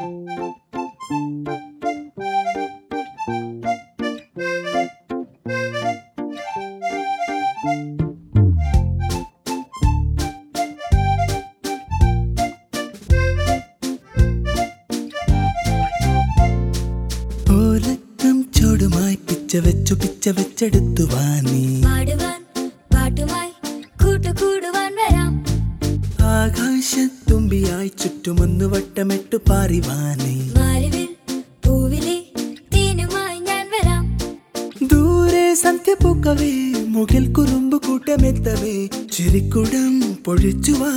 ഓലക്കം ചൂടുമായി പിച്ച വെച്ചു പിച്ച വെച്ചെടുത്തു വാനി പാടുവാൻ പാട്ടുമായി കൂട്ടുകൂടുവാൻ വരാം ആകാശത്തുമ്പിയായി ചുറ്റുമൊന്നു വട്ടമിട്ടു പാറിവാനി മാരുവിൽ പൂവിലെ തേനുമായി ഞാൻ വരാം ദൂരെ സന്ധ്യ പൂക്കവേ മുകിൽ കുറുമ്പ് കൂട്ടമെത്തവേ ചിരിക്കുടം പൊഴിച്ചുവാ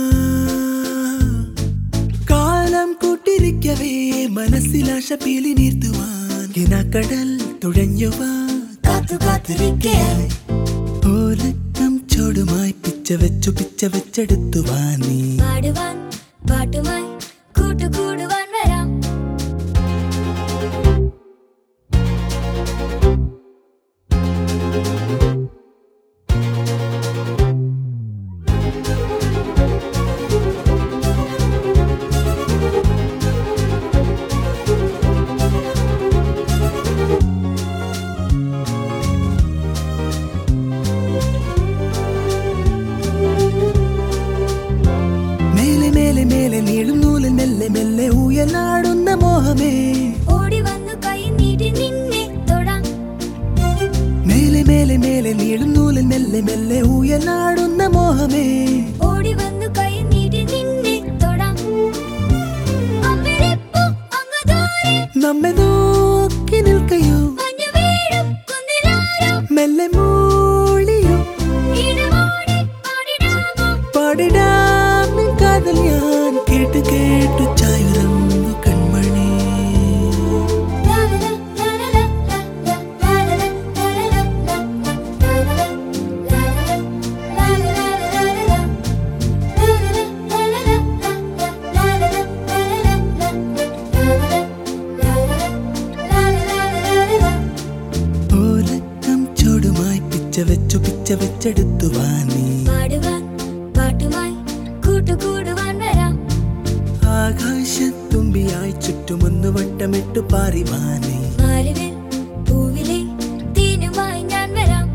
കാലം കൂട്ടിരിക്കവേ മനസ്സിലാശ പീലി നീർത്തുവാൻ കിനാക്കടൽ തുഴഞ്ഞുവാ കാത്തു കാത്തിരിക്കയായി ഓലക്കം ചൂടുമായി പിച്ച വെച്ചു പിച്ച വെച്ചെടുത്തു വാനി പാടുവാൻ പാട്ടുമായി കൂട്ടുകൂടുവാൻ വരാം മേലെ മേലെ മേലെ നീളും നൂലിൽ മെല്ലെ മെല്ലെ ഊയലാടുന്ന മോഹമേ ഓടി വന്നു കൈ നീട്ടി നിന്നെ തൊടാം മേലെ മേലെ മേലെ നീളും നൂലിൽ മെല്ലെ മെല്ലെ ഊയലാടുന്ന മോഹമേ ഓടി വന്നു കൈ നീട്ടി നിന്നെ തൊടാം അമ്പിളിപ്പൂ അങ്ങ് ദൂരെ നമ്മെ നോക്കി നിൽക്കയോ മഞ്ഞു വീഴും കുന്നിലാരോ മെല്ലെ മൂളിയോ ഇടമോടി പാടിടാമോ പാടിടാം നിൻ കാതൽ ഞാൻ കേട്ട് കേട്ടു ചായുറന്നു കൺമണി ഓലക്കം ചൂടുമായി പിച്ച വെച്ചു പിച്ച വെച്ചെടുത്തു വാനി പാടുവാൻ പാട്ടുമായി കൂട്ടുകൂടുവാൻ വരാം ആകാശത്തുമ്പിയായി ചുറ്റുമൊന്നു വട്ടമിട്ടു പാറിവാനി മാരുവിൽ പൂവിലെ തേനുമായി ഞാൻ വരാം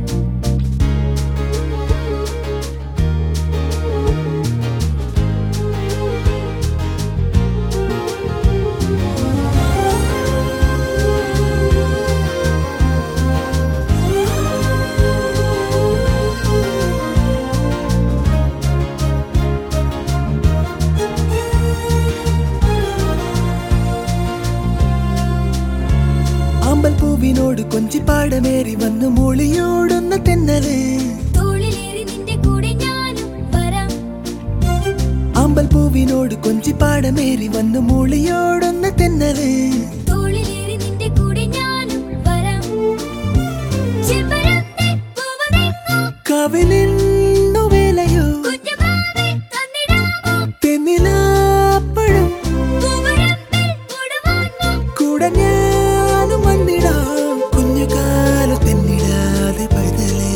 ആമ്പൽ പൂവിനോട് കൊഞ്ചിപ്പാടമേറി വന്നു മൂളിയോടുന്ന തെന്നല് തോളിലേറി നിന്റെ കൂടെ ഞാനും വരാം ആമ്പൽ പൂവിനോട് കൊഞ്ചിപ്പാടമേറി വന്നു മൂളിയോടുന്ന തെന്നല് തോളിലേറി നിന്റെ കൂടെ ഞാനും വരാം ചെമ്പരത്തെ പൂവതെങ്ങോ കവിലിന്നു വേലയോ കുഞ്ഞുമാവേ തന്നിടാമോ തെന്നിലാപ്പഴം പൂവരമ്പിൽ കൂടുവാനോ കൂടെ ഞാനും വന്നിടാം കുഞ്ഞുകാലു തെന്നിടാതെ പൈതലേ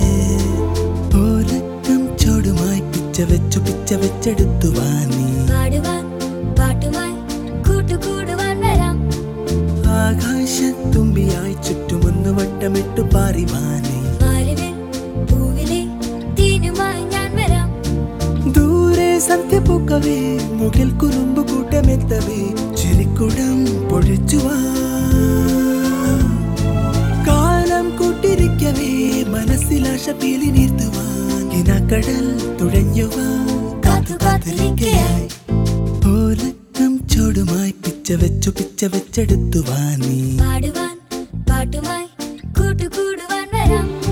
ഓലക്കം ചൂടുമായി പിച്ച വെച്ചു പിച്ച വെച്ചെടുത്തു വാനി പാടുവാൻ പാട്ടുമായി കൂട്ടുകൂടുവാൻ വരാം ആകാശത്തുമ്പിയായി ചുറ്റുമൊന്നു വട്ടമിട്ടു പാറിവാനി മാരുവിൽ പൂവിലെ തേനുമായി ഞാൻ വരാം ദൂരെ സന്ധ്യ പൂക്കവേ മുകിൽ കുറുമ്പ് കൂട്ടമെത്തവേ ചിരിക്കുടം പൊഴിച്ചുവാ കാലം കൂട്ടിരിക്കവേ മനസ്സിലാശ പീലി നീർത്തുവാൻ കിനാക്കടൽ തുഴഞ്ഞുവാ കാത്തു കാത്തിരിക്കയായി ഓലക്കം ചൂടുമായി പിച്ച വെച്ചു പിച്ച വെച്ചെടുത്തു വാനി പാടുവാൻ പാട്ടുമായി കൂട്ടുകൂടുവാൻ വരാം